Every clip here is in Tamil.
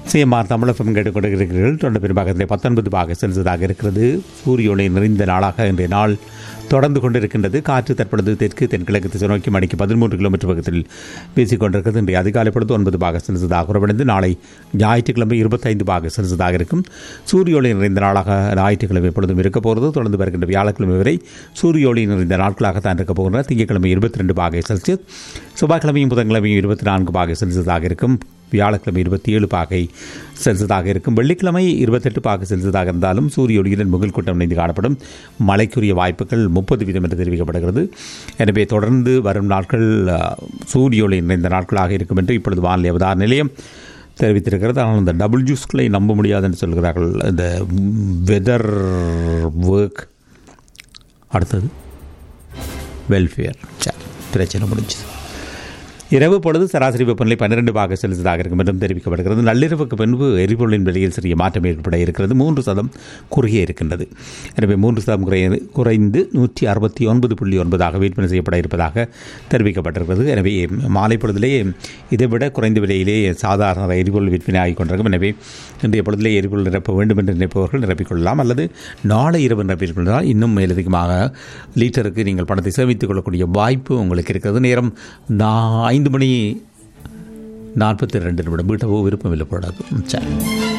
சிஎம்ஆர் தமிழகம் கேட்டுக்கொண்டிருக்கிறீர்கள் தொண்டு பெரும்பாகத்திலே பத்தொன்பது பாக செல்சியஸாக இருக்கிறது சூரிய ஒளி நிறைந்த நாளாக இன்றைய நாள் தொடர்ந்து கொண்டிருக்கின்றது காற்று தற்பொழுது தெற்கு தென்கிழக்கு திசை நோக்கி மணிக்கு பதிமூன்று கிலோமீட்டர் வேகத்தில் வீசிக் கொண்டிருக்கிறது இன்றைய அதிகாலை பொழுது ஒன்பது பாக செல்சியஸாக குறைவடைந்து நாளை ஞாயிற்றுக்கிழமை இருபத்தைந்து பாக செல்சியஸாக இருக்கும் சூரிய ஒளி நிறைந்த நாளாக ஞாயிற்றுக்கிழமை எப்பொழுதும் இருக்க போகிறது தொடர்ந்து வருகின்ற வியாழக்கிழமை வரை சூரிய ஒளி நிறைந்த நாட்களாக தான் இருக்க போகின்றன திங்கட்கிழமை இருபத்தி ரெண்டு பாகை செல்சியஸ் செவ்வாய்க்கிழமையும் புதன்கிழமையும் இருபத்தி நான்கு பாகை செல்சியஸாக இருக்கும் வியாழக்கிழமை இருபத்தி ஏழு பாகை செல்சியஸாக இருக்கும் வெள்ளிக்கிழமை இருபத்தெட்டு பாகை செல்சியஸாக இருந்தாலும் சூரிய ஒளியுடன் முகில் கூட்டம் இணைந்து காணப்படும் மழைக்குரிய வாய்ப்புகள் முப்பது வீதம் என்று தெரிவிக்கப்படுகிறது எனவே தொடர்ந்து வரும் நாட்கள் அஹ், சூரிய ஒளி நிறைந்த நாட்களாக இருக்கும் என்று இப்பொழுது வானிலை அவதார நிலையம் தெரிவித்திருக்கிறது ஆனால் இந்த டபுள் ஜூஸ்களை நம்ப முடியாது என்று சொல்கிறார்கள் இந்த வெதர் ஒர்க் அடுத்தது வெல்ஃபேர் சரி பிரச்சனை முடிஞ்சது இரவு பொழுது சராசரி வெப்பநிலை பன்னிரண்டு பாக செலுத்ததாக இருக்கும் என்றும் தெரிவிக்கப்படுகிறது நள்ளிரவுக்கு பின்பு எரிபொருளின் விலையில் சிறிய மாற்றம் ஏற்பட இருக்கிறது மூன்று சதம் குறுகிய இருக்கின்றது எனவே மூன்று சதம் குறைய குறைந்து நூற்றி அறுபத்தி ஒன்பது புள்ளி ஒன்பதாக விற்பனை செய்யப்பட இருப்பதாக தெரிவிக்கப்பட்டிருக்கிறது எனவே மாலை பொழுதிலே இதைவிட குறைந்த விலையிலே சாதாரண எரிபொருள் விற்பனை ஆகிக் கொண்டிருக்கும் எனவே இன்றைய பொழுதிலே எரிபொருள் நிரப்ப வேண்டும் என்று நினைப்பவர்கள் நிரப்பிக்கொள்ளலாம் அல்லது நாளை இரவு நிரப்பிக்கொண்டால் இன்னும் மேலதிகமாக லிட்டருக்கு நீங்கள் பணத்தை சேமித்துக் கொள்ளக்கூடிய வாய்ப்பு உங்களுக்கு இருக்கிறது நேரம் நான் ஐந்து மணி நாற்பத்தி ரெண்டு நிமிடம் வீட்டவோ விருப்பம் இல்லை போடாது ம், சரி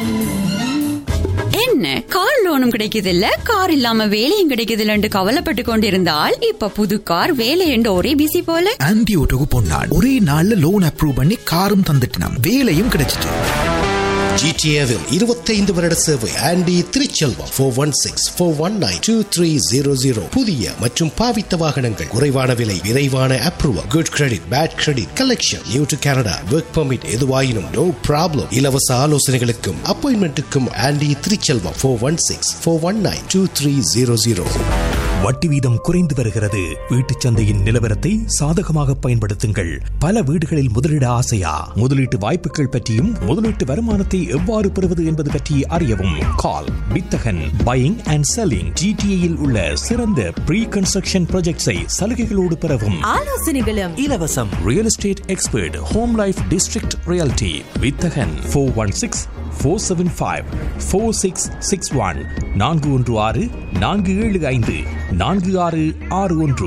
என்ன கார் லோனும் கிடைக்குதில்ல கார் இல்லாம வேலையும் கிடைக்குதில்லன்னு கவலைப்பட்டு கொண்டிருந்தால் இப்ப புது கார் வேலை என்று ஒரே பிசி போல ஆன்டி ஓட்டோக்கு பொன்னாள் ஒரே நாள்ல லோன் அப்ரூவ் பண்ணி காரும் தந்துட்டினாம் வேலையும் கிடைச்சிட்டு ஜிடிஏவில் இருபத்தைந்து வருட சேவை Andy Thiruchelvam four one six four one nine two three zero zero புதிய மற்றும் பாவித்த வாகனங்கள் குறைவான விலை விரைவான approval good credit bad credit collection new to Canada work permit எதுவாயினும் நோ ப்ராப்ளம் இலவச ஆலோசனைகளுக்கும் அப்பாயின்மெண்ட்டுக்கும் Andy Thiruchelvam four one six four one nine two three zero zero வட்டி வீதம் குறைந்து வருகிறது வீட்டுச் சந்தையின் நிலவரத்தை சாதகமாக பயன்படுத்துங்கள் பல வீடுகளில் முதலீட ஆசையா முதலீட்டு வாய்ப்புகள் பற்றியும் முதலீட்டு வருமானத்தை எவ்வாறு பெறுவது என்பது பற்றி அறியவும் கால் வித்தகன் பையிங் அண்ட் செல்லிங் ஜிடிஏயில் உள்ள சிறந்த ப்ரீ கன்ஸ்ட்ரக்ஷன் ப்ராஜெக்ட்ஸை சலுகைகளோடு பெறவும் ஆலோசனைகளும் இலவசம் real estate expert home life district reality Vithagan four one six four seven five four six six one நான்கு ஒன்று ஆறு நான்கு ஏழு ஐந்து நான்கு ஆறு ஆறு ஒன்று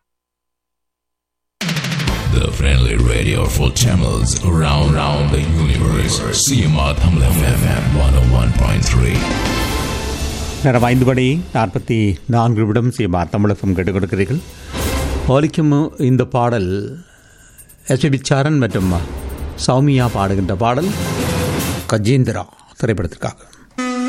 The friendly radio for channels around, around the universe. CMR Tamil FM 101.3. நேரம் ஐந்து மணி நாற்பத்தி நான்கு நிமிடம் சீமார் தமிழகம் கேட்டுக் கொடுக்கிறீர்கள் ஒலிக்கும் இந்த பாடல் எஸ்பிபி சரண் மற்றும் சௌமியா பாடுகின்ற பாடல் கஜேந்திரா திரைப்படத்திற்காக